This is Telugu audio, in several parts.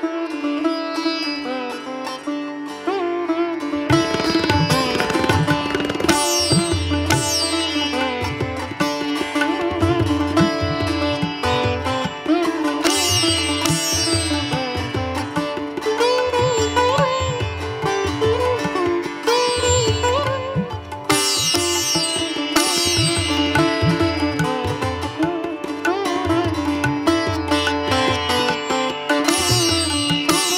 ఆ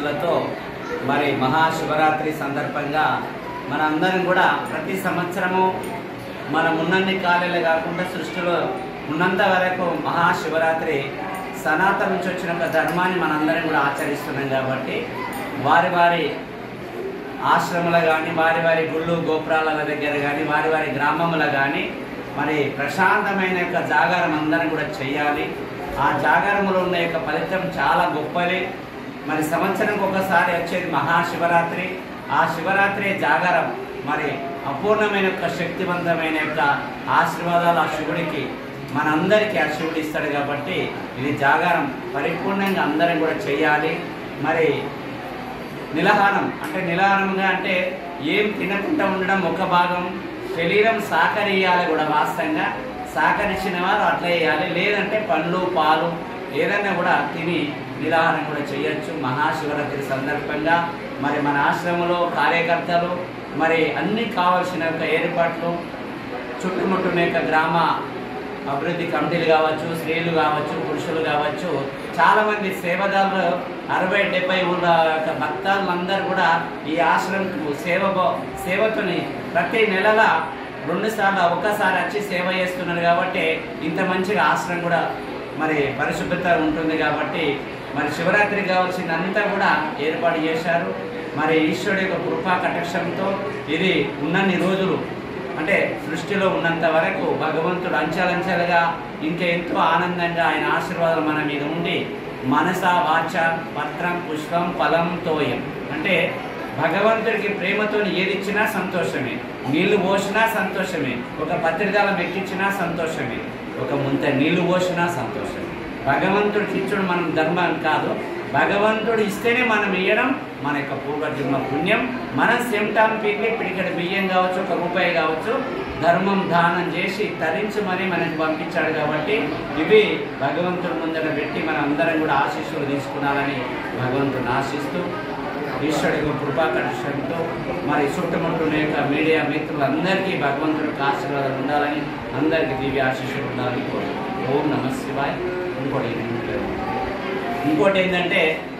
ఆశీస్సులతో మరి మహాశివరాత్రి సందర్భంగా మనందరం కూడా ప్రతి సంవత్సరము మన ఉన్నన్ని కాలేలే కాకుండా సృష్టిలో ఉన్నంత వరకు మహాశివరాత్రి సనాతన నుంచి వచ్చిన ఒక ధర్మాన్ని మనందరం కూడా ఆచరిస్తున్నాం కాబట్టి వారి వారి ఆశ్రమాల కానీ వారి వారి గుళ్ళు గోపురాల దగ్గర కానీ వారి వారి గ్రామముల కానీ మరి ప్రశాంతమైన యొక్క జాగారం అందరం కూడా చేయాలి ఆ జాగారంలో ఉన్న యొక్క ఫలితం చాలా గొప్పది మరి సంవత్సరంకి ఒకసారి వచ్చేది మహాశివరాత్రి ఆ శివరాత్రి జాగారం మరి అపూర్ణమైన యొక్క శక్తివంతమైన యొక్క ఆశీర్వాదాలు ఆ శివుడికి మనందరికీ ఆ శివుడు ఇస్తాడు కాబట్టి ఇది జాగారం పరిపూర్ణంగా అందరం కూడా చేయాలి మరి నిలహారం అంటే నిలహారంగా అంటే ఏం తినకుండా ఉండడం ఒక భాగం శరీరం సహకరియాలి కూడా వాస్తవంగా సహకరించిన వారు అట్లా చేయాలి లేదంటే పండ్లు పాలు ఏదైనా కూడా తిని నిరాహారం కూడా చేయొచ్చు మహాశివరాత్రి సందర్భంగా మరి మన ఆశ్రమంలో కార్యకర్తలు మరి అన్ని కావాల్సిన యొక్క ఏర్పాట్లు చుట్టుముట్టున్న యొక్క గ్రామ అభివృద్ధి కమిటీలు కావచ్చు స్త్రీలు కావచ్చు పురుషులు కావచ్చు చాలా మంది సేవదారులు అరవై డెబ్బై ఊళ్ళ యొక్క భక్తాలందరూ కూడా ఈ ఆశ్రమంకు సేవ బో- సేవతోని ప్రతి నెలల రెండు సార్లు ఒక్కసారి వచ్చి సేవ చేస్తున్నారు కాబట్టి ఇంత మంచిగా ఆశ్రమం కూడా మరి పరిశుభ్రత ఉంటుంది కాబట్టి మరి శివరాత్రికి కావాల్సిందంతా కూడా ఏర్పాటు చేశారు మరి ఈశ్వరుడి యొక్క కృపా కటాక్షంతో ఇది ఉన్నన్ని రోజులు అంటే సృష్టిలో ఉన్నంత వరకు భగవంతుడు అంచెలంచెలుగా ఇంకా ఎంతో ఆనందంగా ఆయన ఆశీర్వాదాలు మన మీద ఉండి మనస వాచ పత్రం పుష్పం ఫలం తోయం అంటే భగవంతుడికి ప్రేమతో ఏది ఇచ్చినా సంతోషమే నీళ్లు పోసినా సంతోషమే ఒక పత్రికాలం ఎక్కించినా సంతోషమే ఒక ముంత నీళ్లు పోసినా సంతోషమే భగవంతుడికి ఇచ్చడం మనం ధర్మం కాదు భగవంతుడు ఇస్తేనే మనం ఇవ్వడం మన యొక్క పూర్వజన్మ పుణ్యం మనం సెంటాం పీకి పిడికడ బియ్యం కావచ్చు ఒక రూపాయి కావచ్చు ధర్మం దానం చేసి తరించమని మనకి పంపించాడు కాబట్టి ఇవి భగవంతుడి ముందర పెట్టి మనం అందరం కూడా ఆశీస్సులు తీసుకున్నాలని భగవంతుడిని ఆశిస్తూ ఈశ్వరుడి యొక్క కృపాకటాక్షంతో మరి చుట్టుముట్టున్న యొక్క మీడియా మిత్రులందరికీ భగవంతుడి యొక్క ఆశీర్వాదాలు ఉండాలని అందరికీ దివ్య ఆశీస్సులు ఉండాలని కోరుకుంటున్నాను ఓం నమ శివాయ్ ఇంకోటి ఏంటంటే ఇంకోటి ఏంటంటే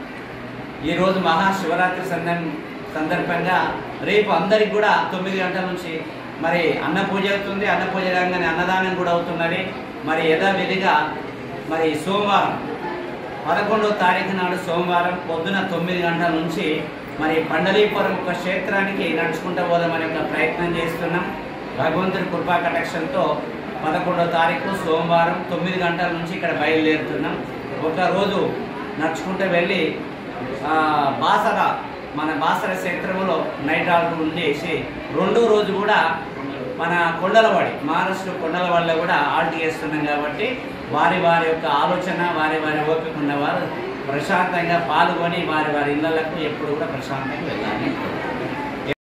ఈరోజు మహాశివరాత్రి సందర్ సందర్భంగా రేపు అందరికి కూడా తొమ్మిది గంటల నుంచి మరి అన్న పూజ అవుతుంది అన్న పూజ కాగానే అన్నదానం కూడా అవుతున్నది మరి యథావిధిగా మరి సోమవారం పదకొండవ తారీఖు నాడు సోమవారం పొద్దున తొమ్మిది గంటల నుంచి మరి పండలీపురం ఒక క్షేత్రానికి నడుచుకుంటూ పోదామని ఒక ప్రయత్నం చేస్తున్నాం భగవంతుడి కృపా కటాక్షంతో పదకొండవ తారీఖు సోమవారం తొమ్మిది గంటల నుంచి ఇక్కడ బయలుదేరుతున్నాం ఒక రోజు నడుచుకుంటూ వెళ్ళి ఆ, బాసర మన బాసర క్షేత్రంలో నైట్ ఆల్ట్ ఉండేసి రెండో రోజు కూడా మన కొండలవాడి మహారాష్ట్ర కొండలవాడిలో కూడా ఆల్ట్ చేస్తున్నాం కాబట్టి వారి వారి యొక్క ఆలోచన వారి వారి ఓపిక ఉన్నవారు ప్రశాంతంగా పాల్గొని వారి వారి ఇళ్ళకు ఎప్పుడు కూడా ప్రశాంతంగా వెళ్ళాలి